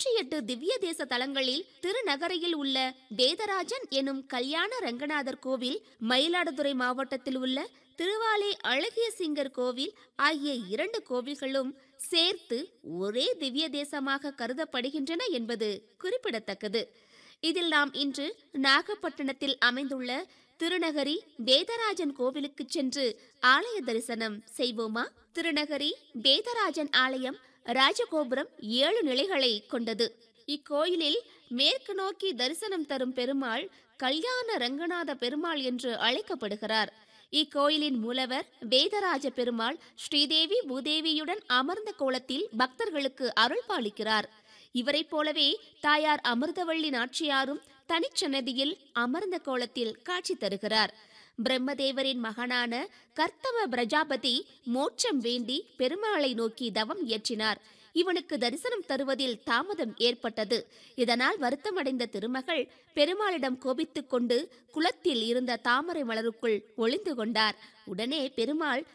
நூற்றி எட்டு திவ்ய தேச தலங்களில் திருநகரையில் உள்ள வேதராஜன் எனும் கல்யாண ரங்கநாதர் கோவில் மயிலாடுதுறை மாவட்டத்தில் உள்ள திருவாலை அழகிய சிங்கர் கோவில் ஆகிய இரண்டு கோவில்களும் சேர்த்து ஒரே திவ்ய தேசமாக கருதப்படுகின்றன என்பது குறிப்பிடத்தக்கது இதில் நாம் இன்று நாகப்பட்டினத்தில் அமைந்துள்ள திருநகரி வேதராஜன் கோவிலுக்கு சென்று ஆலய தரிசனம் செய்வோமா திருநகரி வேதராஜன் ஆலயம் ராஜகோபுரம் ஏழு நிலைகளை கொண்டது இக்கோயிலில் மேற்கு நோக்கி தரிசனம் தரும் பெருமாள் கல்யாண ரங்கநாத பெருமாள் என்று அழைக்கப்படுகிறார் இக்கோயிலின் மூலவர் வேதராஜ பெருமாள் ஸ்ரீதேவி பூதேவியுடன் அமர்ந்த கோலத்தில் பக்தர்களுக்கு அருள் பாலிக்கிறார் இவரைப் போலவே தாயார் அமிர்தவள்ளி நாச்சியாரும் தனிச்சன்னதியில் அமர்ந்த கோலத்தில் காட்சி தருகிறார் பிரம்மதேவரின் மகனான கர்த்தவ பிரஜாபதி மோட்சம் வேண்டி பெருமாளை நோக்கி தவம் இயற்றினார் இவனுக்கு தரிசனம் தருவதில் தாமதம் ஏற்பட்டது இதனால் வருத்தமடைந்த திருமகள் பெருமாளிடம் கோபித்துக் கொண்டு குளத்தில் இருந்த தாமரை மலருக்குள் ஒளிந்து கொண்டார் உடனே பெருமாள்